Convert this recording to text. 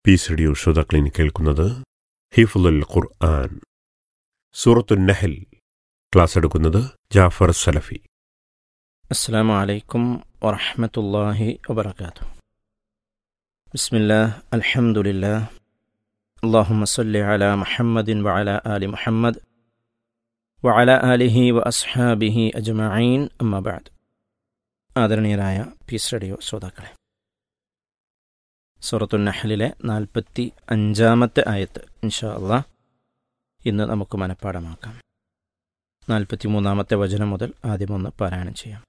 piece radio ശ്രോതാക്കളിൻ കേൾക്കുന്നത് ഹിഫുൽ ഖുർആൻ സൂറത്തു നഹൽ class എടുക്കുന്നത് ജാഫർ സലഫി السلام عليكم ورحمة الله وبركاته بسم الله الحمد لله اللهم صل على محمد وعلى آل محمد وعلى آله وأصحابه أجمعين أما بعد ആദരണീയരായ പീസ് റേഡിയോ ശ്രോതാക്കളെ സൂറത്തു നഹലിലെ നാൽപ്പത്തി അഞ്ചാമത്തെ ആയത്ത് ഇൻഷാ അള്ളാഹ് ഇന്ന് നമുക്ക് മനഃപ്പാടമാക്കാം നാൽപ്പത്തി മൂന്നാമത്തെ വചനം മുതൽ ആദ്യമൊന്ന് പാരായണം ചെയ്യാം